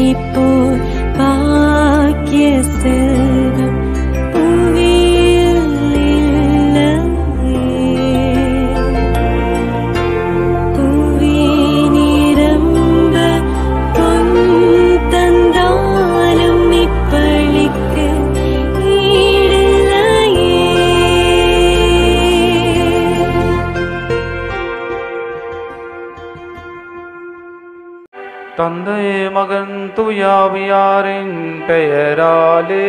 போல் பாக்கிய செல்வம் புவியில் இல்லையே. புவி நிரம்ப பொன் தந்தாலும் இப்பளிக்கு ஈடில்லையே தந்தை மகன் துயாவியாரின் பெயராலே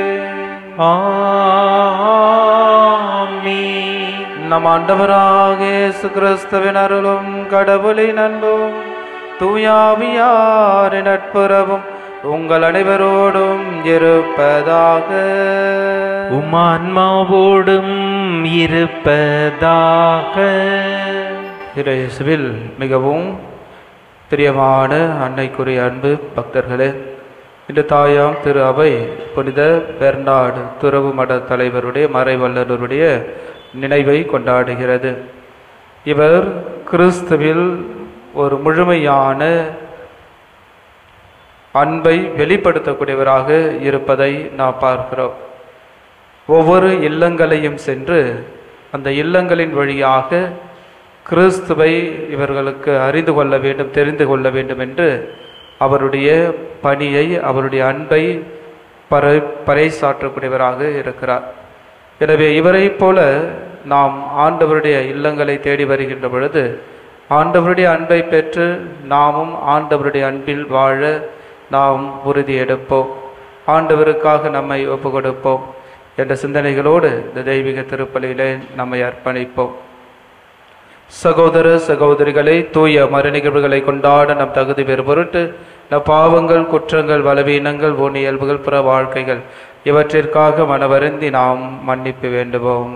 நம் ஆண்டவராக இயேசு கிறிஸ்துவின் அருளும் கடவுளின் அன்பும் தூயாவியாரின் நட்புறவும் உங்கள் அனைவரோடும் இருப்பதாக உமான்மாவோடும் இருப்பதாக இயேசுவில் மிகவும் பிரியமான அன்னைக்குரிய அன்பு பக்தர்களே இன்று தாயாம் திரு அவை புனித பெர்னாடு துறவு மட தலைவருடைய மறைவல்லருடைய நினைவை கொண்டாடுகிறது இவர் கிறிஸ்துவில் ஒரு முழுமையான அன்பை வெளிப்படுத்தக்கூடியவராக இருப்பதை நாம் பார்க்கிறோம் ஒவ்வொரு இல்லங்களையும் சென்று அந்த இல்லங்களின் வழியாக கிறிஸ்துவை இவர்களுக்கு அறிந்து கொள்ள வேண்டும் தெரிந்து கொள்ள வேண்டும் என்று அவருடைய பணியை அவருடைய அன்பை பறை பறைசாற்றக்கூடியவராக இருக்கிறார் எனவே இவரைப் போல நாம் ஆண்டவருடைய இல்லங்களை தேடி வருகின்ற பொழுது ஆண்டவருடைய அன்பை பெற்று நாமும் ஆண்டவருடைய அன்பில் வாழ நாம் உறுதி எடுப்போம் ஆண்டவருக்காக நம்மை ஒப்பு கொடுப்போம் என்ற சிந்தனைகளோடு இந்த தெய்வீக திருப்பலியிலே நம்மை அர்ப்பணிப்போம் சகோதர சகோதரிகளை தூய மறுநிகழ்வுகளை கொண்டாட நம் தகுதி பெறு பொருட்டு நம் பாவங்கள் குற்றங்கள் பலவீனங்கள் ஊன் இயல்புகள் புற வாழ்க்கைகள் இவற்றிற்காக மனவருந்தி நாம் மன்னிப்பு வேண்டுவோம்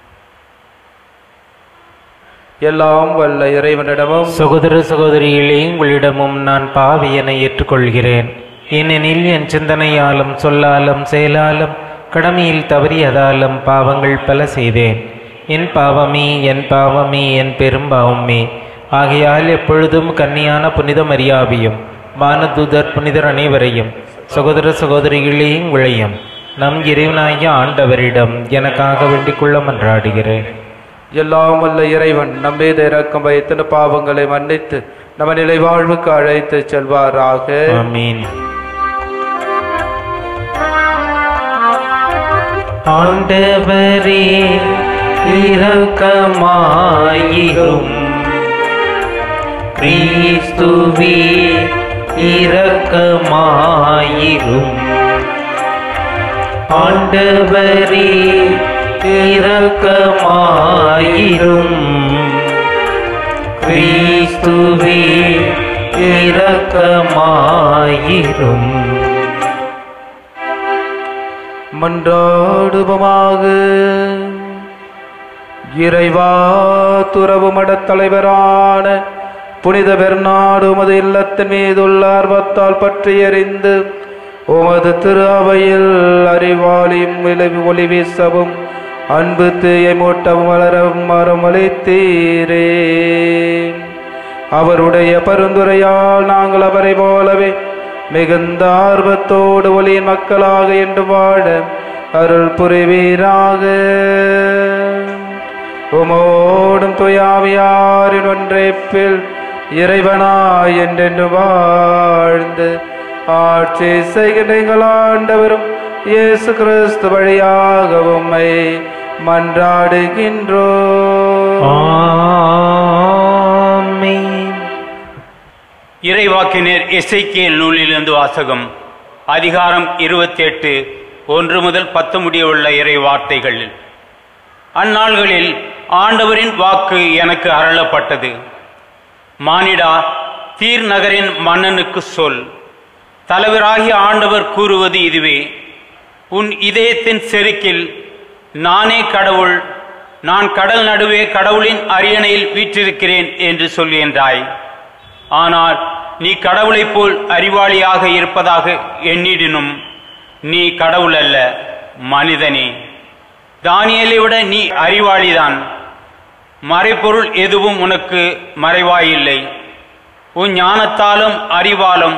எல்லாம் வல்ல இறைவனிடமும் சகோதர சகோதரிகளே உங்களிடமும் நான் பாவியனை ஏற்றுக்கொள்கிறேன் ஏனெனில் என் சிந்தனையாலும் சொல்லாலும் செயலாலும் கடமையில் தவறியதாலும் பாவங்கள் பல செய்தேன் என் பாவமே என் பாவமே என் பெரும் பாவமே ஆகையால் எப்பொழுதும் கன்னியான புனித மரியாவையும் வானதூதர் புனிதர் அனைவரையும் சகோதர சகோதரிகளே உங்களையும் நம் இறைவனாகிய ஆண்டவரிடம் எனக்காக வேண்டிக் கொள்ள மன்றாடுகிறேன் எல்லாம் வல்ல இறைவன் நம்மீது இரக்கம் வைத்து நம் பாவங்களை மன்னித்து நம்ம நிலை வாழ்வுக்கு அழைத்து செல்வாராக ஆமீன் ஆண்டவரே இரக்கமாயிரும் கிறிஸ்துவே இரக்கமாயிரும் ஆண்டவரே இரக்கமாயிரும் கிறிஸ்துவே இரக்கமாயிரும் மன்றாடுபமாக இறைவா துறவு மடத் தலைவரான புனித பெர்னாடு உமது இல்லத்தின் மீதுள்ள ஆர்வத்தால் பற்றி எறிந்து உமது திரு அவையில் அறிவாளியும் விளைவு ஒளி வீசவும் அன்பு தீயை மூட்டவும் வளரவும் மரம் அளித்தீரே அவருடைய பரிந்துரையால் நாங்கள் அவரை போலவே மிகுந்த ஆர்வத்தோடு ஒளியின் மக்களாக என்று வாழ அருள் புரிவீராக உமோடும் துயாவியாரின் ஒன்றைப்பில் இறைவனாய் என்றென்று வாழ்ந்து ஆட்சி செய்கின்ற எங்கள் ஆண்டவரும் இயேசு கிறிஸ்து வழியாக உம்மை மன்றாடுகின்றோம் ஆமென் இறைவாக்கினர் எசைக்கியல் நூலிலிருந்து வாசகம் அதிகாரம் இருபத்தி எட்டு ஒன்று முதல் பத்து முடிய உள்ள இறை வார்த்தைகள் அந்நாள்களில் ஆண்டவரின் வாக்கு எனக்கு அருளப்பட்டது மானிடா தீர் நகரின் மன்னனுக்கு சொல் தலைவராகிய ஆண்டவர் கூறுவது இதுவே உன் இதயத்தின் செருக்கில் நானே கடவுள் நான் கடல் நடுவே கடவுளின் அரியணையில் வீற்றிருக்கிறேன் என்று சொல்கின்றாய் ஆனால் நீ கடவுளைப் போல் அறிவாளியாக இருப்பதாக எண்ணிடினும் நீ கடவுள் அல்ல மனிதனே தானியலை விட நீ அறிவாளிதான் மறைபொருள் எதுவும் உனக்கு மறைவாயில்லை உன் ஞானத்தாலும் அறிவாலும்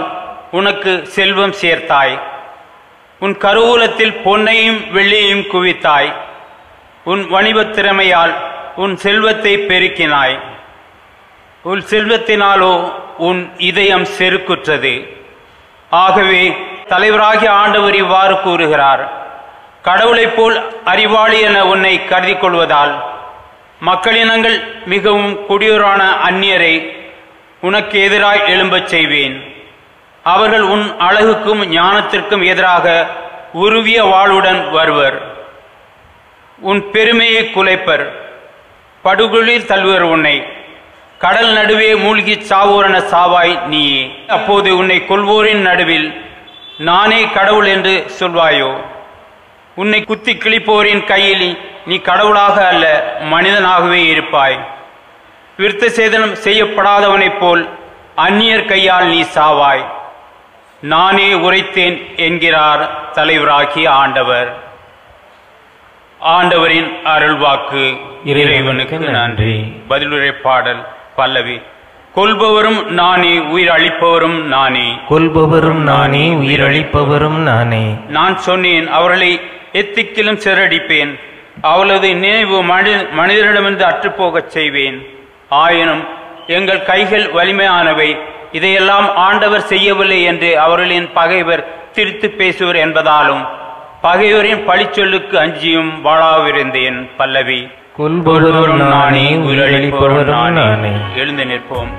உனக்கு செல்வம் சேர்த்தாய் உன் கருவூலத்தில் பொன்னையும் வெள்ளியையும் குவித்தாய் உன் வணிகத் திறமையால் உன் செல்வத்தை பெருக்கினாய் உன் செல்வத்தினாலோ உன் இதயம் செருக்குற்றது ஆகவே தலைவராகிய ஆண்டவர் இவ்வாறு கூறுகிறார் கடவுளைப் போல் அறிவாளி என உன்னை கருதி கொள்வதால் மக்களினங்கள் மிகவும் குடியோரான அந்நியரை உனக்கு எதிராய் எழும்பச் செய்வேன் அவர்கள் உன் அழகுக்கும் ஞானத்திற்கும் எதிராக உருவிய வாளுடன் வருவர் உன் பெருமையை குலைப்பர் படுகுழில் தள்ளுவர் உன்னை கடல் நடுவே மூழ்கி சாவோரென சாவாய் நீயே அப்போது உன்னை கொல்வோரின் நடுவில் நானே கடவுள் என்று சொல்வாயோ உன்னை குத்தி கிழிப்போரின் கையில் நீ கடவுளாக அல்ல மனிதனாகவே இருப்பாய் விருத்த சேதனம் செய்யப்படாதவனைப் போல் அந்நியர் கையால் நீ சாவாய் நானே உரைத்தேன் என்கிறார் தலைவராகிய ஆண்டவர் ஆண்டவரின் அருள்வாக்கு இறைவனுக்கு நன்றி பதிலுரை பாடல் பல்லவி கொல்பவரும் நானே உயிர் அளிப்பவரும் நானே கொல்பவரும் நானே உயிரளிப்பவரும் நானே நான் சொன்னேன் அவர்களை எத்திக்கிலும் சிறடிப்பேன் அவளது நினைவு மனி மனிதரிடமிருந்து அற்றுப்போகச் செய்வேன் ஆயினும் எங்கள் கைகள் வலிமையானவை இதையெல்லாம் ஆண்டவர் செய்யவில்லை என்று அவர்களின் பகைவர் திரித்து பேசுவர் என்பதாலும் பகைவரின் பழிச்சொல்லுக்கு அஞ்சியும் வாழாவிருந்தேன் பல்லவி கொல்பவரும் நானே உயிரளிப்பவரும் நானே எழுந்து நிற்போம்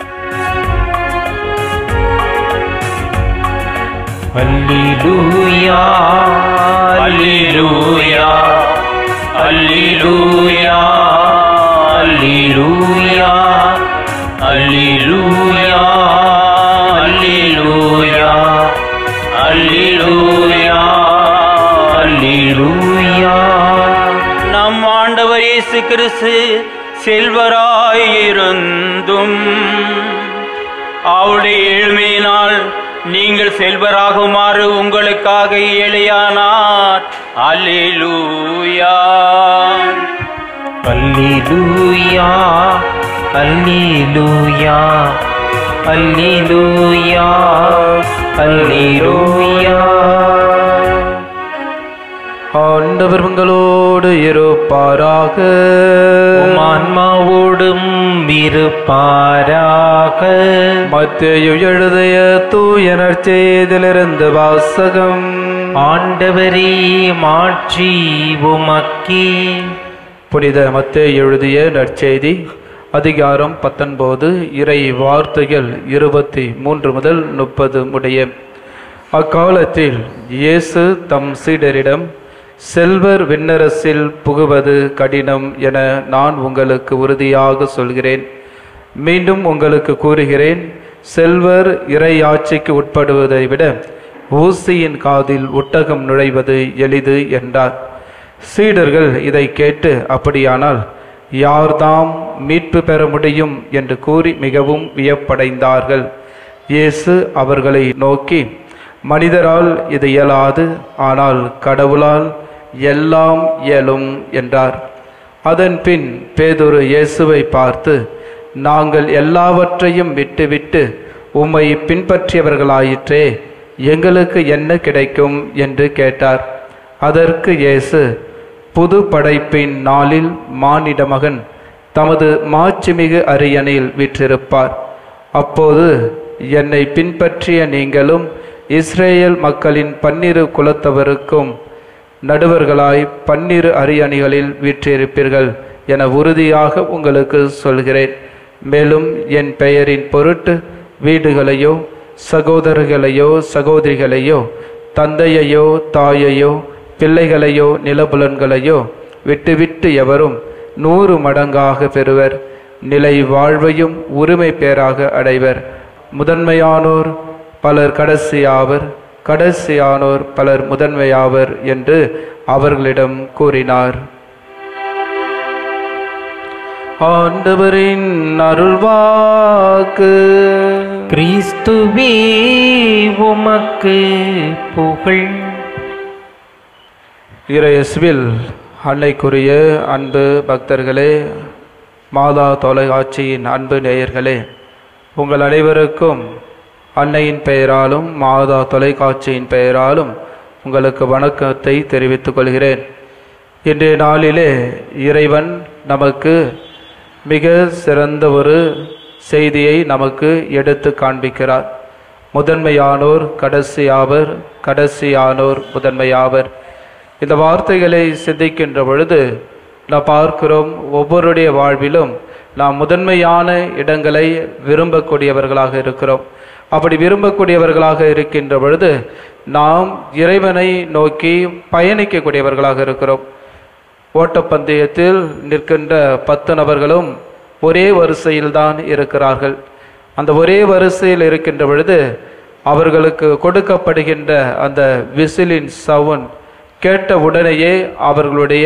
அல்லேலூயா அல்லேலூயா அல்லேலூயா அல்லேலூயா அல்லேலூயா அல்லேலூயா அல்லேலூயா அல்லேலூயா நம் ஆண்டவர் இயேசு கிறிஸ்து செல்வராயிருந்தும் அவருடைய ஏழ்மையினால் நீங்கள் செல்வராகுமாறு உங்களுக்காக ஏழையானார் அல்லேலூயா அல்லேலூயா அல்லேலூயா அல்லேலூயா அல்லேலூயா ஆண்டவர் உங்களோடு இருப்பாராக உம் ஆன்மாவோடும் இருப்பாராக மத்தேயு எழுதிய தூய நற்செய்திலிருந்து வாசகம் ஆண்டவரே மாட்சி உமக்கே புனித மத்தேயு எழுதிய நற்செய்தி அதிகாரம் பத்தொன்பது இறை வார்த்தைகள் இருபத்தி மூன்று முதல் முப்பது முடிய அக்காலத்தில் இயேசு தம் சீடரிடம் செல்வர் விண்ணரசில் புகுவது கடினம் என நான் உங்களுக்கு உறுதியாக சொல்கிறேன் மீண்டும் உங்களுக்கு கூறுகிறேன் செல்வர் இறை ஆட்சிக்கு உட்படுவதை விட ஊசியின் காதில் ஒட்டகம் நுழைவது எளிது என்றார் சீடர்கள் இதை கேட்டு அப்படியானால் யார்தாம் மீட்பு பெற முடியும் என்று கூறி மிகவும் வியப்படைந்தார்கள் இயேசு அவர்களை நோக்கி மனிதரால் இது இயலாது ஆனால் கடவுளால் எல்லாம் இயலும் என்றார் அதன் பின் பேதுரு இயேசுவை பார்த்து நாங்கள் எல்லாவற்றையும் விட்டுவிட்டு உம்மை பின்பற்றியவர்களாயிற்றே எங்களுக்கு என்ன கிடைக்கும் என்று கேட்டார் அதற்கு இயேசு புது படைப்பின் நாளில் மானிட மகன் தமது மாட்சிமிகு அரியணையில் வீற்றிருப்பார் அப்போது என்னை பின்பற்றிய நீங்களும் இஸ்ரேல் மக்களின் பன்னிரு குலத்தவருக்கும் நடுவர்களாய் பன்னிரு அரியணைகளில் வீற்றிருப்பீர்கள் என உறுதியாக உங்களுக்கு சொல்கிறேன் மேலும் என் பெயரின் பொருட்டு வீடுகளையோ சகோதரர்களையோ சகோதரிகளையோ தந்தையையோ தாயையோ பிள்ளைகளையோ நிலபுலன்களையோ விட்டுவிட்டு எவரும் நூறு மடங்காக பெறுவர் நிலை வாழ்வையும் உரிமை பேராக அடைவர் முதன்மையானோர் பலர் கடைசியாவர் கடைசியானோர் பலர் முதன்மையாவர் என்று அவர்களிடம் கூறினார் ஆண்டவரின் அருள்வாக்கு கிறிஸ்துவே உமக்கு புகழ் இறையேசுவில் அன்னைக்குரிய அன்பு பக்தர்களே மாதா தொலைக்காட்சியின் அன்பு நேயர்களே உங்கள் அனைவருக்கும் அன்னையின் பெயராலும் மாதா தொலைக்காட்சியின் பெயராலும் உங்களுக்கு வணக்கத்தை தெரிவித்துக் கொள்கிறேன் இன்றைய நாளிலே இறைவன் நமக்கு மிக சிறந்த ஒரு செய்தியை நமக்கு எடுத்து காண்பிக்கிறார் முதன்மையானோர் கடைசியாவர் கடைசியானோர் முதன்மையாவர் இந்த வார்த்தைகளை சிந்திக்கின்ற பொழுது நாம் பார்க்கிறோம் ஒவ்வொருடைய வாழ்விலும் நாம் முதன்மையான இடங்களை விரும்பக்கூடியவர்களாக இருக்கிறோம் அப்படி விரும்பக்கூடியவர்களாக இருக்கின்ற பொழுது நாம் இறைவனை நோக்கி பயணிக்கக்கூடியவர்களாக இருக்கிறோம் ஓட்டப்பந்தயத்தில் நிற்கின்ற பத்து நபர்களும் ஒரே வரிசையில்தான் இருக்கிறார்கள் அந்த ஒரே வரிசையில் இருக்கின்ற பொழுது அவர்களுக்கு கொடுக்கப்படுகின்ற அந்த விசிலின் சவுண்ட் கேட்ட உடனேயே அவர்களுடைய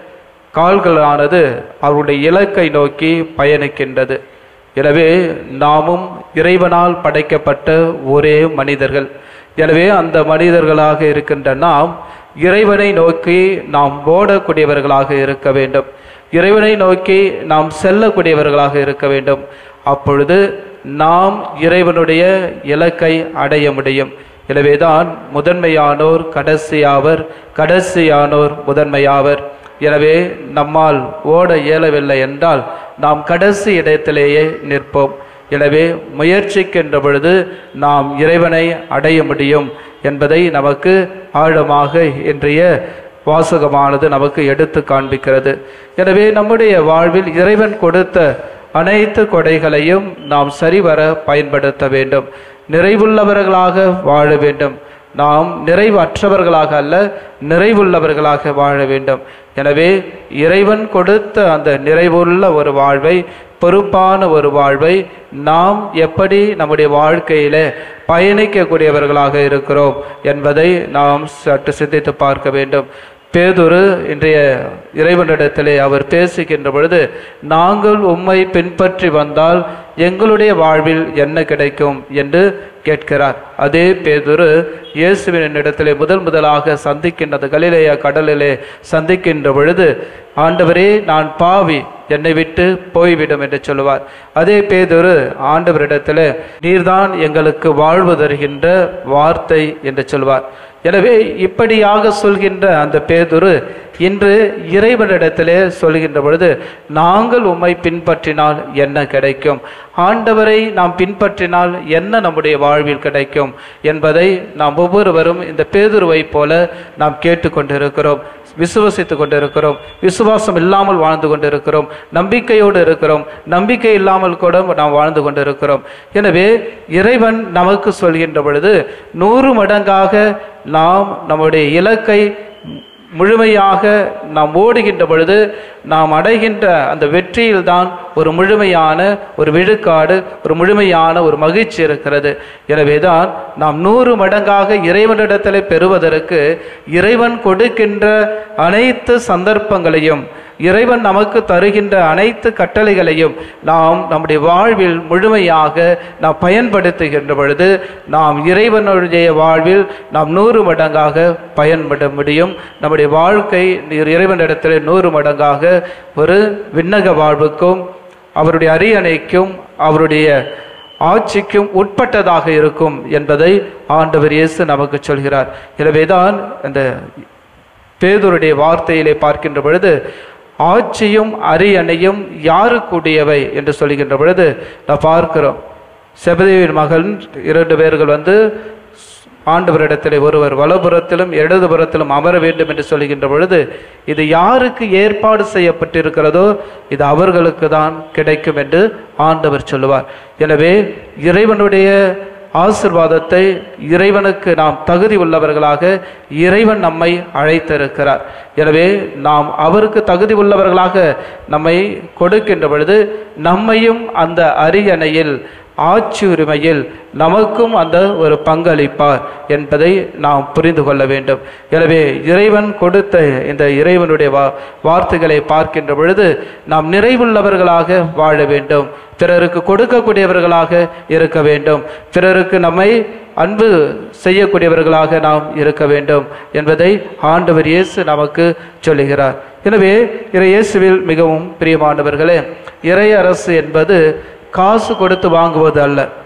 கால்களானது அவருடைய இலக்கை நோக்கி பயணிக்கின்றது எனவே நாமும் இறைவனால் படைக்கப்பட்ட ஒரே மனிதர்கள் எனவே அந்த மனிதர்களாக இருக்கின்ற நாம் இறைவனை நோக்கி நாம் ஓடக்கூடியவர்களாக இருக்க வேண்டும் இறைவனை நோக்கி நாம் செல்லக்கூடியவர்களாக இருக்க வேண்டும் அப்பொழுது நாம் இறைவனுடைய இலக்கை அடைய முடியும் எனவேதான் முதன்மையானோர் கடைசியாவர் கடைசியானோர் முதன்மையாவர் எனவே நம்மால் ஓட இயலவில்லை என்றால் நாம் கடைசி இடத்திலேயே நிற்போம் எனவே முயற்சிக்கின்ற பொழுது நாம் இறைவனை அடைய முடியும் என்பதை நமக்கு ஆழமாக இன்றைய வாசகமானது நமக்கு எடுத்து காண்பிக்கிறது எனவே நம்முடைய வாழ்வில் இறைவன் கொடுத்த அனைத்து கொடைகளையும் நாம் சரிவர பயன்படுத்த வேண்டும் நிறைவுள்ளவர்களாக வாழ வேண்டும் நாம் நிறைவற்றவர்களாக அல்ல நிறைவுள்ளவர்களாக வாழ வேண்டும் எனவே இறைவன் கொடுத்த அந்த நிறைவுள்ள ஒரு வாழ்வை பொறுப்பான ஒரு வாழ்வை நாம் எப்படி நம்முடைய வாழ்க்கையில பயணிக்கக்கூடியவர்களாக இருக்கிறோம் என்பதை நாம் சற்று சிந்தித்து பார்க்க வேண்டும் பேதுரு இன்றைய இறைவனிடத்திலே அவர் பேசுகின்ற பொழுது நாங்கள் உம்மை பின்பற்றி வந்தால் எங்களுடைய வாழ்வில் என்ன கிடைக்கும் என்று கேட்கிறார் அதே பேதுரு இயேசுவின் இடத்திலே முதல் முதலாக சந்திக்கின்றது கலிலேய கடலிலே சந்திக்கின்ற பொழுது ஆண்டவரே நான் பாவி என்னை விட்டு போய்விடும் என்று சொல்லுவார் அதே பேதுரு ஆண்டவரிடத்தில் நீர்தான் எங்களுக்கு வாழ்வு தருகின்ற வார்த்தை என்று சொல்வார் எனவே இப்படியாக சொல்கின்ற அந்த பேதுரு இன்று இறைவனிடத்திலே சொல்கின்ற பொழுது நாங்கள் உம்மை பின்பற்றினால் என்ன கிடைக்கும் ஆண்டவரை நாம் பின்பற்றினால் என்ன நம்முடைய வாழ்வில் கிடைக்கும் என்பதை நாம் ஒவ்வொருவரும் இந்த பேதுருவை போல நாம் கேட்டுக்கொண்டிருக்கிறோம் விசுவசித்து கொண்டிருக்கிறோம் விசுவாசம் இல்லாமல் வாழ்ந்து கொண்டிருக்கிறோம் நம்பிக்கையோடு இருக்கிறோம் நம்பிக்கை இல்லாமல் கூட நாம் வாழ்ந்து கொண்டிருக்கிறோம் எனவே இறைவன் நமக்கு சொல்கின்ற பொழுது நூறு மடங்காக நாம் நம்முடைய இலக்கை முழுமையாக நாம் ஓடுகின்ற பொழுது நாம் அடைகின்ற அந்த வெற்றியில்தான் ஒரு முழுமையான ஒரு விழுக்காடு ஒரு முழுமையான ஒரு மகிழ்ச்சி இருக்கிறது எனவேதான் நாம் நூறு மடங்காக இறைவனிடத்தில் பெறுவதற்கு இறைவன் கொடுக்கின்ற அனைத்து சந்தர்ப்பங்களையும் இறைவன் நமக்கு தருகின்ற அனைத்து கட்டளைகளையும் நாம் நம்முடைய வாழ்வில் முழுமையாக நாம் பயன்படுத்துகின்ற பொழுது நாம் இறைவனுடைய வாழ்வில் நாம் நூறு மடங்காக பயன்பட முடியும் நம்முடைய வாழ்க்கை இறைவனிடத்தில் நூறு மடங்காக ஒரு விண்ணக வாழ்வுக்கும் அவருடைய அரியணைக்கும் அவருடைய ஆட்சிக்கும் உட்பட்டதாக இருக்கும் என்பதை ஆண்டவர் இயேசு நமக்கு சொல்கிறார் எனவேதான் அந்த பேதுருடைய வார்த்தையிலே பார்க்கின்ற பொழுது ஆட்சியும் அரியணையும் யாருக்குடையவை என்று சொல்கின்ற பொழுது நான் பார்க்கிறோம் செபதேவின் மகன் இரண்டு பேர்கள் வந்து ஆண்டவரிடத்திலே ஒருவர் வலபுறத்திலும் இடதுபுறத்திலும் அமர வேண்டும் என்று சொல்கின்ற பொழுது இது யாருக்கு ஏற்பாடு செய்யப்பட்டிருக்கிறதோ இது அவர்களுக்கு தான் கிடைக்கும் என்று ஆண்டவர் சொல்லுவார் எனவே இறைவனுடைய ஆசிர்வாதத்தை இறைவனுக்கு நாம் தகுதி உள்ளவர்களாக இறைவன் நம்மை அழைத்திருக்கிறார் எனவே நாம் அவருக்கு தகுதி உள்ளவர்களாக நம்மை கொடுக்கின்ற பொழுது நம்மையும் அந்த அரியணையில் ஆட்சி உரிமையில் நமக்கும் அந்த ஒரு பங்களிப்பார் என்பதை நாம் புரிந்து கொள்ள வேண்டும் எனவே இறைவன் கொடுத்த இந்த இறைவனுடைய வா வார்த்தைகளை பார்க்கின்ற பொழுது நாம் நிறைவுள்ளவர்களாக வாழ வேண்டும் பிறருக்கு கொடுக்கக்கூடியவர்களாக இருக்க வேண்டும் பிறருக்கு நம்மை அன்பு செய்யக்கூடியவர்களாக நாம் இருக்க வேண்டும் என்பதை ஆண்டவர் இயேசு நமக்கு சொல்லுகிறார் எனவே இறை இயேசுவில் மிகவும் பிரியமானவர்களே இறை அரசு என்பது காசு கொடுத்து வாங்குவது அல்ல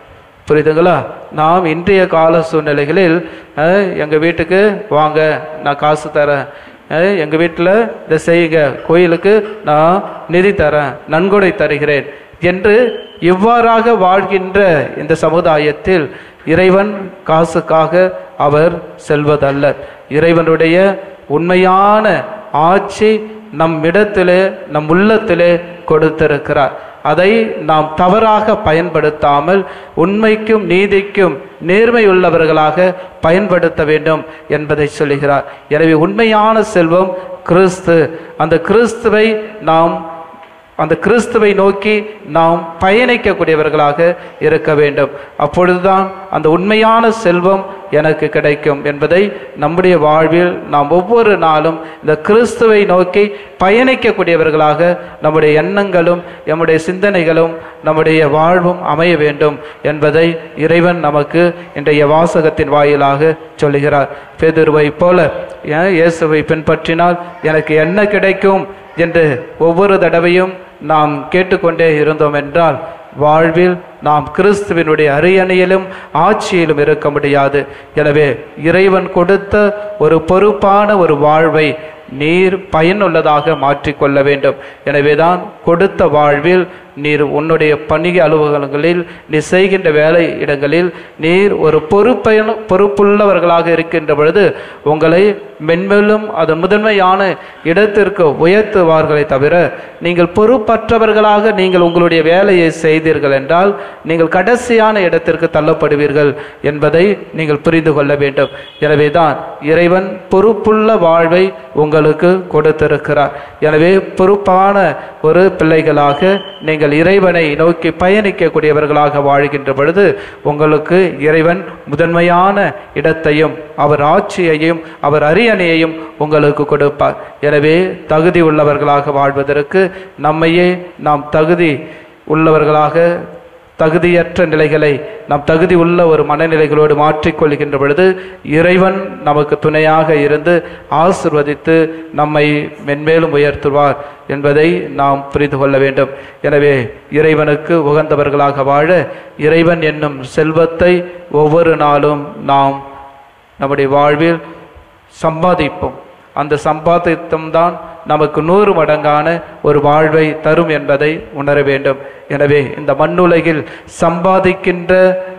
புரியுதுங்களா நாம் இன்றைய கால சூழ்நிலைகளில் அஹ், எங்க வீட்டுக்கு வாங்க நான் காசு தரேன் அஹ், எங்க வீட்டில் இதை செய்யுங்க கோயிலுக்கு நான் நிதி தரேன் நன்கொடை தருகிறேன் என்று இவ்வாறாக வாழ்கின்ற இந்த சமுதாயத்தில் இறைவன் காசுக்காக அவர் செல்வதல்ல இறைவனுடைய உண்மையான ஆட்சி நம் இடத்திலே நம் உள்ளத்திலே கொடுத்திருக்கிறார் அதை நாம் தவறாக பயன்படுத்தாமல் உண்மைக்கும் நீதிக்கும் நேர்மை உள்ளவர்களாக பயன்படுத்த வேண்டும் என்பதை சொல்லுகிறார் எனவே உண்மையான செல்வம் கிறிஸ்து அந்த கிறிஸ்துவை நாம் அந்த கிறிஸ்துவை நோக்கி நாம் பயணிக்கக்கூடியவர்களாக இருக்க வேண்டும் அப்பொழுதுதான் அந்த உண்மையான செல்வம் எனக்கு கிடைக்கும் என்பதை நம்முடைய வாழ்வில் நாம் ஒவ்வொரு நாளும் இந்த கிறிஸ்துவை நோக்கி பயணிக்கக்கூடியவர்களாக நம்முடைய எண்ணங்களும் நம்முடைய சிந்தனைகளும் நம்முடைய வாழ்வும் அமைய வேண்டும் என்பதை இறைவன் நமக்கு இன்றைய வாசகத்தின் வாயிலாக சொல்லுகிறார் பேதுருவை போல ஏன் இயேசுவை பின்பற்றினால் எனக்கு என்ன கிடைக்கும் என்று ஒவ்வொரு தடவையும் நாம் கேட்டுக்கொண்டே இருந்தோம் என்றால் வாழ்வில் நாம் கிறிஸ்துவினுடைய அரியணையிலும் ஆட்சியிலும் இருக்க முடியாது எனவே இறைவன் கொடுத்த ஒரு பொறுப்பான ஒரு வாழ்வை நீர் பயனுள்ளதாக மாற்றிக்கொள்ள வேண்டும் எனவேதான் கொடுத்த வாழ்வில் நீர் உன்னுடைய பணிக அலுவலகங்களில் நீ செய்கின்ற வேலை இடங்களில் நீர் ஒரு பொறுப்பைன பொறுப்புள்ளவர்களாக இருக்கின்ற பொழுது உங்களை மென்மேலும் அது முதன்மையான இடத்திற்கு உயர்த்துவார்களே தவிர நீங்கள் பொறுப்பற்றவர்களாக நீங்கள் உங்களுடைய வேலையை செய்தீர்கள் என்றால் நீங்கள் கடைசியான இடத்திற்கு தள்ளப்படுவீர்கள் என்பதை நீங்கள் புரிந்து கொள்ள வேண்டும் எனவேதான் இறைவன் பொறுப்புள்ள வாழ்வை உங்களுக்கு கொடுத்திருக்கிறார் எனவே பொறுப்பான ஒரு பிள்ளைகளாக நீங்கள் இறைவனை நோக்கி பயணிக்கக்கூடியவர்களாக வாழ்கின்ற பொழுது உங்களுக்கு இறைவன் முதன்மையான இடத்தையும் அவர் ஆட்சியையும் அவர் அரியணையையும் உங்களுக்கு கொடுப்பார் எனவே தகுதி உள்ளவர்களாக வாழ்வதற்கு நம்மையே நாம் தகுதி உள்ளவர்களாக தகுதியற்ற நிலைகளை நாம் தகுதி உள்ள ஒரு மனநிலைகளோடு மாற்றிக்கொள்கின்ற பொழுது இறைவன் நமக்கு துணையாக இருந்து ஆசிர்வதித்து நம்மை மென்மேலும் உயர்த்துவார் என்பதை நாம் புரிந்து கொள்ள வேண்டும் எனவே இறைவனுக்கு உகந்தவர்களாக வாழ இறைவன் என்னும் செல்வத்தை ஒவ்வொரு நாளும் நாம் நம்முடைய வாழ்வில் சம்பாதிப்போம் அந்த சம்பாதித்தம் தான் நமக்கு நூறு மடங்கான ஒரு வாழ்வை தரும் என்பதை உணர வேண்டும் எனவே இந்த மண்ணுலகில் சம்பாதிக்கின்ற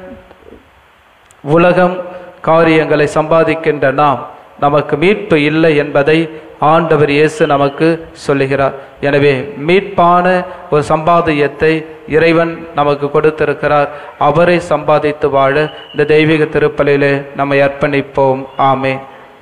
உலகம் காரியங்களை சம்பாதிக்கின்ற நாம் நமக்கு மீட்பு இல்லை என்பதை ஆண்டவர் இயேசு நமக்கு சொல்லுகிறார் எனவே மீட்பான ஒரு சம்பாதியத்தை இறைவன் நமக்கு கொடுத்திருக்கிறார் அவரை சம்பாதித்து வாழ இந்த தெய்வீக திருப்பலிலே நம்மை அர்ப்பணிப்போம் ஆமே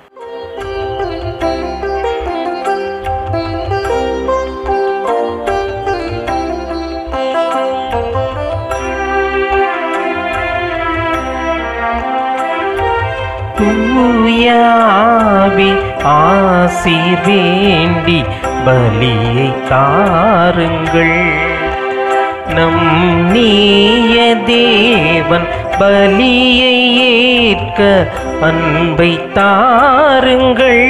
தூயாவி ஆசீர் வேண்டி பலியை தாருங்கள் நம் நீய தேவன் பலியை ஏற்க அன்பை தாருங்கள்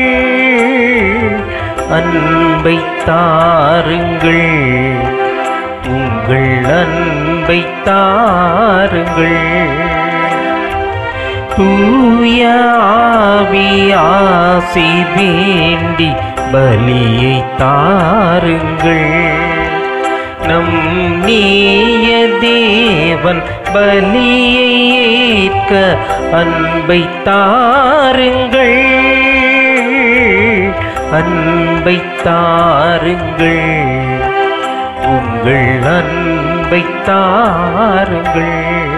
அன்பை தாருங்கள் உங்கள் அன்பை தாருங்கள் தூய ஆவி வேண்டி பலியை தாருங்கள் நம் நீய தேவன் பலியை ஏற்க அன்பை தாருங்கள் அன்பை தாருங்கள் உங்கள் அன்பை தாருங்கள்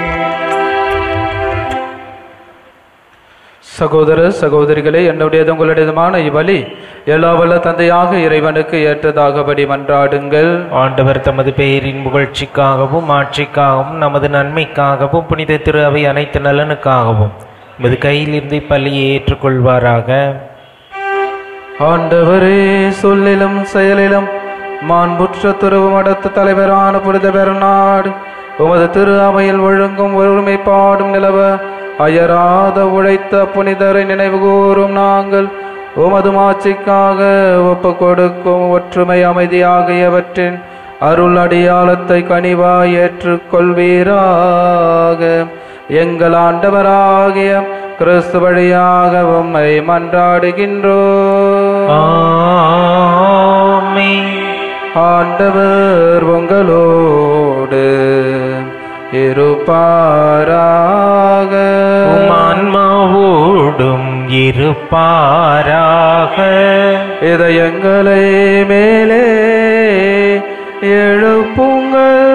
சகோதர சகோதரிகளே என்னுடையது உங்களுடையதுமான இவ்வழி எல்லா வல்ல தந்தையாக இறைவனுக்கு ஏற்றதாகபடி மன்றாடுங்கள் ஆண்டவர் தமது பெயரின் புகழ்ச்சிக்காகவும் ஆட்சிக்காகவும் நமது நன்மைக்காகவும் புனித திரு அவை அனைத்து நலனுக்காகவும் உமது கையிலிருந்து பள்ளியை ஏற்றுக்கொள்வாராக ஆண்டவரே சொல்லிலும் செயலிலும் மாண்புற்ற துறவு மடத்து தலைவரான புனித பெருநாடு உமது திரு அவையில் ஒழுங்கும் ஒருமைப்பாடும் நிலவ அயராத உழைத்த புனிதரை நினைவு கூறும் நாங்கள் உமது மாட்சிக்காக ஒப்பு கொடுக்கும் ஒற்றுமை அமைதி ஆகியவற்றின் அருள் அடியாளத்தை கனிவாய் ஏற்றுக்கொள்வீராக எங்கள் ஆண்டவராகிய கிறிஸ்து வழியாக உம்மை மன்றாடுகின்றோம் ஆமென். ஆண்டவர் உங்களோடு இருப்பாராக உம் ஆன்மாவோடும் இருப்பாராக இதயங்களை மேலே எழுப்புங்கள்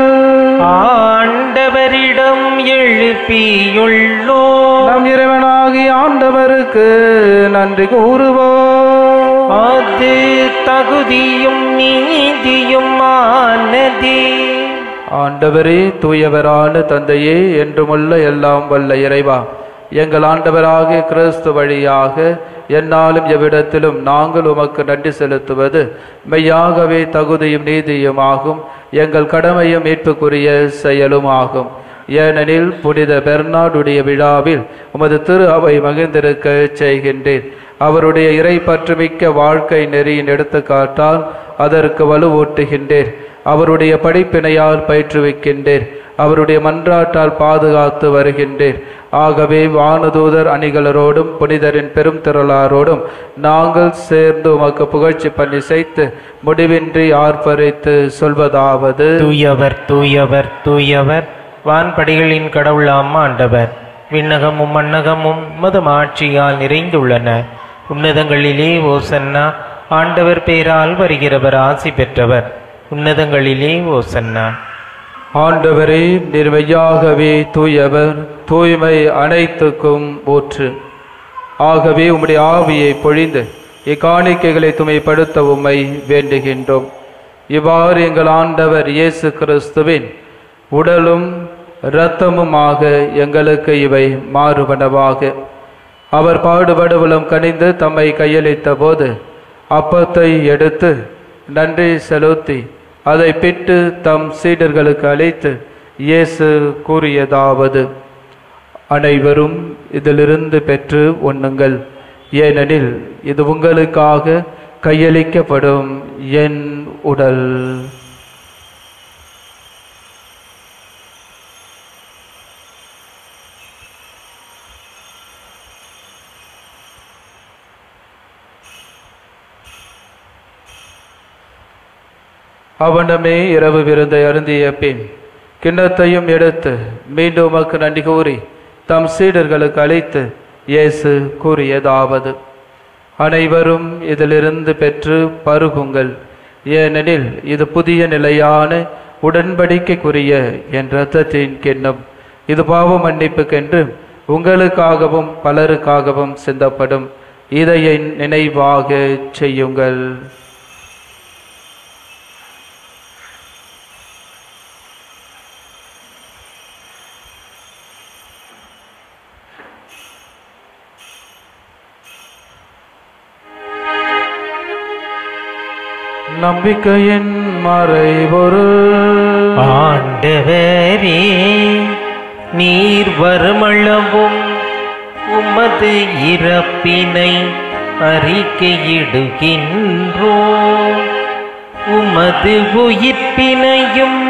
ஆண்டவரிடம் எழுப்பியுள்ளோ நம் இறைவனாகி ஆண்டவருக்கு நன்றி கூறுவோம் அது தகுதியும் நீதியும் ஆனதே ஆண்டவரே தூயவரான தந்தையே என்றுமுள்ள எல்லாம் வல்ல இறைவா எங்கள் ஆண்டவராகிய கிறிஸ்து வழியாக என்னாலும் எவ்விடத்திலும் நாங்கள் உமக்கு நன்றி செலுத்துவது மெய்யாகவே தகுதியும் நீதியும் ஆகும் எங்கள் கடமையும் மீட்புக்குரிய செயலும் ஆகும் ஏனெனில் புனித பெர்னாடுடைய விழாவில் உமது திரு அவை மகிழ்ந்திருக்க செய்கின்றேன் அவருடைய இறை பற்றுமிக்க வாழ்க்கை நெறியின் எடுத்துக்காட்டால் அதற்கு வலுவூட்டுகின்றேன் அவருடைய படிப்பினையால் பயிற்றுவிக்கின்றேன் அவருடைய மன்றாட்டால் பாதுகாத்து வருகின்றேன் ஆகவே வானதூதர் அணிகளரோடும் புனிதரின் பெரும் திரளாரோடும் நாங்கள் சேர்ந்து உமக்கு புகழ்ச்சி பண்ணி செய்து முடிவின்றி ஆர்ப்பரித்து சொல்வதாவது தூயவர் தூயவர் தூயவர் வான்படிகளின் கடவுளாம் ஆண்டவர் விண்ணகமும் மண்ணகமும் மதம் ஆட்சியால் நிறைந்துள்ளன உன்னதங்களிலே ஓசன்னா ஆண்டவர் பேரால் வருகிறவர் ஆசி பெற்றவர் உன்னதங்களிலே ஓசன்னா ஆண்டவரே நிர்மையாகவே தூயவர் தூய்மை அனைத்துக்கும் ஊற்று ஆகவே உம்முடைய ஆவியை பொழிந்து இக்காணிக்கைகளை துமைப்படுத்த உம்மை வேண்டுகின்றோம் இவ்வாறு எங்கள் ஆண்டவர் இயேசு கிறிஸ்துவின் உடலும் இரத்தமுமாக எங்களுக்கு இவை மாறுபனவாக அவர் பாடுபடுவலம் கனிந்து தம்மை கையளித்த போது அப்பத்தை எடுத்து நன்றி செலுத்தி அதை பிட்டு தம் சீடர்களுக்கு அளித்து இயேசு கூறியதாவது அனைவரும் இதிலிருந்து பெற்று உண்ணுங்கள் ஏனெனில் இது உங்களுக்காக கையளிக்கப்படும் என் உடல் அவனமே இரவு விருந்தை அருந்திய பின் கிண்ணத்தையும் எடுத்து மீண்டும் உமக்கு நன்றி கூறி தம் சீடர்களுக்கு அளித்து இயேசு கூறியதாவது அனைவரும் இதிலிருந்து பெற்று பருகுங்கள் ஏனெனில் இது புதிய நிலையான உடன்படிக்கைக்குரிய என் இரத்தத்தின் கிண்ணம் இது பாவ மன்னிப்புக்கென்று உங்களுக்காகவும் பலருக்காகவும் சிந்தப்படும் இதை என் நினைவாக செய்யுங்கள் நம்பிக்கையின் மறைபொருள் ஆண்டவரே நீர் வருமளவும் உமது இறப்பினை அறிக்கையிடுகின்றோ உமது உயிர்ப்பினையும்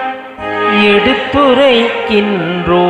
எடுத்துரைக்கின்றோ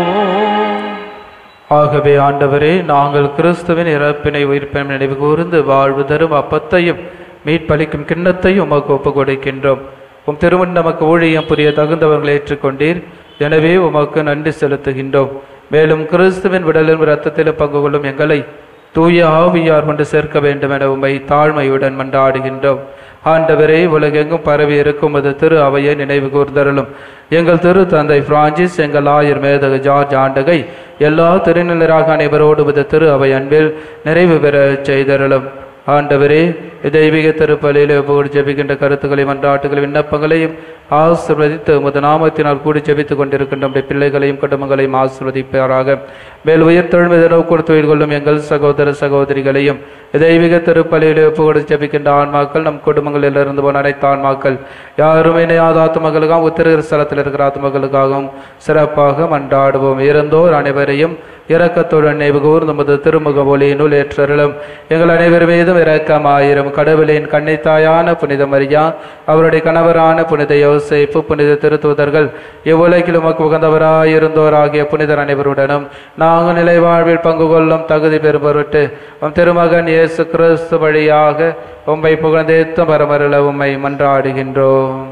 ஆகவே ஆண்டவரே நாங்கள் கிறிஸ்துவின் இறப்பினை உயிர்ப்பினை நினைவு கூர்ந்து வாழ்வு தரும் அப்பத்தையும் மீட்பளிக்கும் கிண்ணத்தையும் உமக்கு ஒப்புக் கொடுக்கின்றோம் உம் திருமண் நமக்கு ஊழியம் புரிய தகுந்தவர்களை ஏற்றுக்கொண்டீர் எனவே உமக்கு நன்றி செலுத்துகின்றோம் மேலும் கிறிஸ்துவின் விடலும் இரத்தத்திலும் பங்கு கொள்ளும் எங்களை தூய ஆவியார் கொண்டு சேர்க்க வேண்டும் என உம்மை தாழ்மையுடன் மன்றாடுகின்றோம் ஆண்டவரே உலகெங்கும் பரவி இருக்கும் அது திரு அவையை நினைவு கூர்ந்தருளும் எங்கள் திரு தந்தை பிரான்சிஸ் எங்கள் ஆயர் மேதகு ஜார்ஜ் ஆண்டகை எல்லா திருநிலராக அனைவரோடு உமது திரு அவை அன்பில் நிறைவு பெற செய்தருளும் ஆண்டவரே தெய்வீக திருப்பலியில் ஒப்புக்கொடு ஜெபிக்கின்ற கருத்துக்களை மன்றாட்டுகள் விண்ணப்பங்களையும் ஆசிர்வதித்து உமது நாமத்தினால் கூடி ஜெபித்துக் கொண்டிருக்கின்ற நம்முடைய பிள்ளைகளையும் குடும்பங்களையும் ஆசிர்வதிப்பாராக மேல் உயர்த்தெழும் இதனவு கொடுத்து உயிர் கொள்ளும் எங்கள் சகோதர சகோதரிகளையும் தெய்வீக திருப்பலியில் ஒப்புக்கொடு ஜெபிக்கின்ற ஆன்மாக்கள் நம் குடும்பங்களில் இருந்து போன அனைத்து ஆன்மாக்கள் யாரும் இணையாத ஆத்மகளுக்காகவும் உத்திர ஸ்தலத்தில் இருக்கிற ஆத்மகளுக்காகவும் சிறப்பாக மன்றாடுவோம் இறந்தோர் அனைவரையும் இரக்கத்துடன் நினைவு கூர்ந்து நமது திருமுக ஒளியினுள் ஏற்றருளும் எங்கள் அனைவர் மீதும் இரக்கமாயிரம் கடவுளின் கன்னித்தாயான புனித மரியா அவருடைய கணவரான புனித யோசேப்பு புனித திருத்தூதர்கள் இவ்வுலகில் உமக்கு உகந்தவராயிருந்தோர் ஆகிய புனிதர் அனைவருடனும் நாங்கள் நிலை வாழ்வில் பங்கு கொள்ளும் தகுதி பெறும் பொருட்டு உம் திருமகன் இயேசு கிறிஸ்து வழியாக உம்மை புகழ்ந்தேத்தும் பரமருள உம்மை மன்றாடுகின்றோம்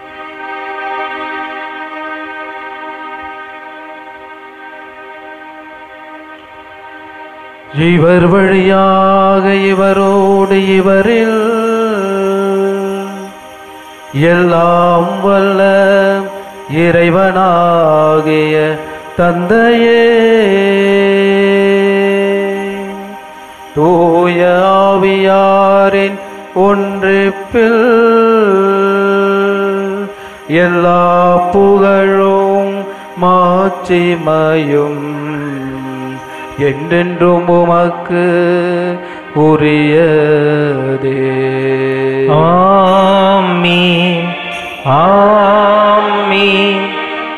இவர் வழியாக இவரோடு இவரில் எல்லாம் வல்ல இறைவனாகிய தந்தையே தூய ஆவியாரின் ஒன்றிப்பில் எல்லா புகழும் மாட்சிமையும் என்றென்றும் உமக்கு உரியதே ஆமீன் ஆமீன்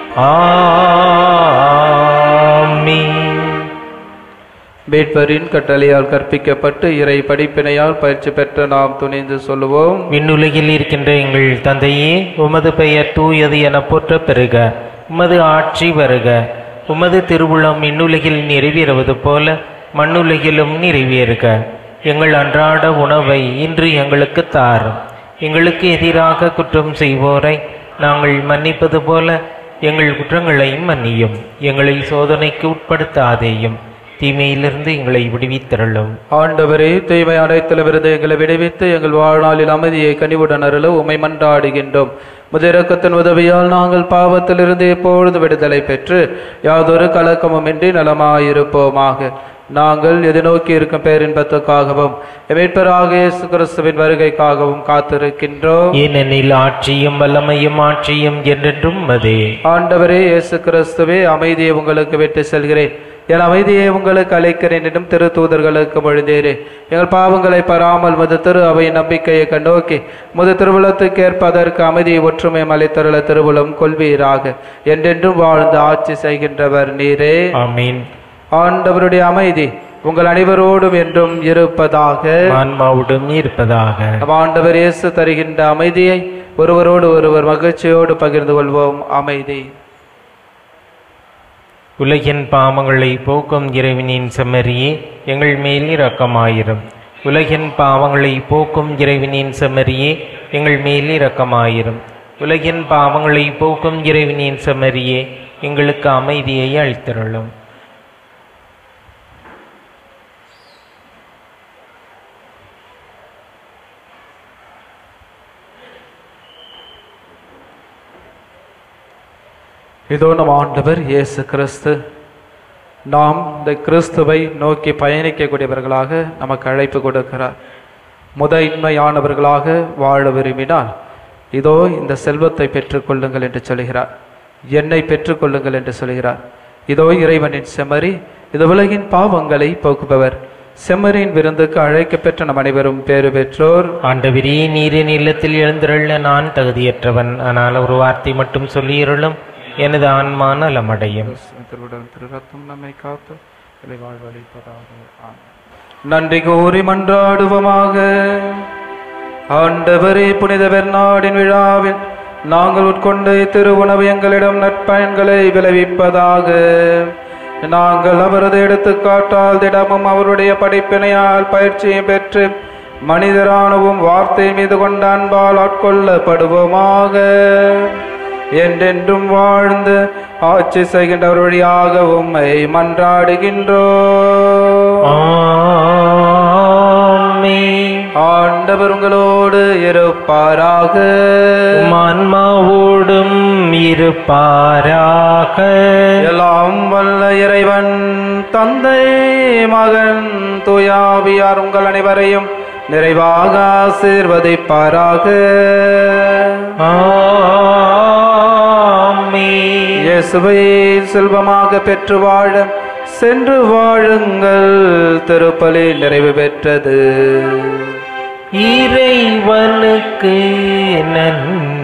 ஆமீன் மீட்பரின் கட்டளையால் கற்பிக்கப்பட்டு இறை படிப்பினையால் பயிற்சி பெற்ற நாம் துணிந்து சொல்லுவோம் விண்ணுலகில் இருக்கின்ற எங்கள் தந்தையே உமது பெயர் தூயது என போற்ற பெறுக உமது ஆட்சி வருக உமது திருவுளம் விண்ணுலகில் நிறைவேறுவது போல மண்ணுலகிலும் நிறைவேறுக எங்கள் அன்றாட உணவை இன்று எங்களுக்கு தாரும் எங்களுக்கு எதிராக குற்றம் செய்வோரை நாங்கள் மன்னிப்பது போல எங்கள் குற்றங்களை மன்னியும் எங்களை சோதனைக்கு உட்படுத்தாதேயும் தீமையிலிருந்து எங்களை விடுவித்தருளும் ஆண்டவரே தூய்மை அனைத்திலிருந்து எங்களை விடுவித்து எங்கள் வாழ்நாளில் அமைதியை கனிவுடன் அருள உமை மன்றாடுகின்றோம் முதிரக்கத்தின் உதவியால் நாங்கள் பாவத்திலிருந்து எப்பொழுது விடுதலை பெற்று யாதொரு கலக்கமுமின்றி நலமாயிருப்போமாக நாங்கள் எதிர்நோக்கி இருக்கும் பேரின்பத்துக்காகவும் மீட்பராக இயேசு கிறிஸ்துவின் வருகைக்காகவும் காத்திருக்கின்றோம் ஏனெனில் ஆட்சியும் வல்லமையும் ஆட்சியும் என்றென்றும் அதே ஆண்டவரே இயேசு கிறிஸ்துவே அமைதியை உங்களுக்கு விட்டு செல்கிறேன் என் அமைதியை உங்களுக்கு அழைக்கிறேன் என்றும் திரு தூதர்களுக்கு மொழிந்தேரே எங்கள் பாவங்களை பராமல் முது திரு அவை நம்பிக்கையை கண்டோக்கி முது திருவுளத்துக்கு ஏற்பதற்கு அமைதியை ஒற்றுமை மலைத்தருள திருவுளம் கொள்வீராக என்றென்றும் வாழ்ந்து ஆட்சி செய்கின்றவர் நீரே ஆமீன் ஆண்டவருடைய அமைதி உங்கள் அனைவரோடும் என்றும் இருப்பதாக ஆன்மாவுடன் இருப்பதாக நம் ஆண்டவர் இயேசு தருகின்ற அமைதியை ஒருவரோடு ஒருவர் மகிழ்ச்சியோடு பகிர்ந்து கொள்வோம் அமைதி உலகின் பாவங்களை போக்கும் இறைவனின் செம்மறியே எங்கள் மேல் இரக்கமாயிரும் உலகின் பாவங்களை போக்கும் இறைவனின் செம்மறியே எங்கள் மேல் இரக்கமாயிரும் உலகின் பாவங்களை போக்கும் இறைவனின் செம்மறியே எங்களுக்கு அமைதியை அளித்தருளும் இதோ நம் ஆண்டவர் இயேசு கிறிஸ்து நாம் இந்த கிறிஸ்துவை நோக்கி பயணிக்கக்கூடியவர்களாக நமக்கு அழைப்பு கொடுக்கிறார் முதன்மையானவர்களாக வாழ விரும்பினால் இதோ இந்த செல்வத்தை பெற்றுக்கொள்ளுங்கள் என்று சொல்கிறார் என்னை பெற்றுக்கொள்ளுங்கள் என்று சொல்கிறார் இதோ இறைவனின் செம்மறி இது உலகின் பாவங்களை போக்குபவர் செம்மறியின் விருந்துக்கு அழைக்கப்பெற்ற நம் அனைவரும் பேறு பெற்றோர் ஆண்டவரே நீரின் இல்லத்தில் எழுந்திருள்ள நான் தகுதியற்றவன் ஆனால் ஒரு வார்த்தை மட்டும் சொல்லியிருளும் எனது ஆன்மா நலமடையும் திருவுடல் திரு ரத்தம் நம்மை காத்து வாழ்வழிப்பதாக நன்றி கூறி மன்றாடுவோமாக ஆண்டவரே புனித பெர்னாடின் விழாவில் நாங்கள் உட்கொண்ட திரு உணவு எங்களிடம் நற்பயன்களை விளைவிப்பதாக நாங்கள் அவரது எடுத்துக்காட்டால் திடமும் அவருடைய படிப்பினையால் பயிற்சியும் பெற்று மனிதரானவும் வார்த்தை மீது கொண்ட அன்பால் ஆட்கொள்ளப்படுவோமாக என்றென்றும் வாழ்ந்து ஆட்சி செய்கின்றவர் வழியாக உம்மை மன்றாடுகின்றோம் ஆமென். ஆண்டவர் உங்களோடு இருப்பாராக உம் ஆன்மாவோடும் இருப்பாராக எல்லாம் வல்ல இறைவன் தந்தை மகன் தூயாவியார் உங்கள் அனைவரையும் நிறைவாக ஆசீர்வதிப்பாராக ஆமென். இயேசுவை செல்வமாக பெற்று வாழ சென்று வாழுங்கள் திருப்பலி நிறைவு பெற்றது இறைவனுக்கு நன்றி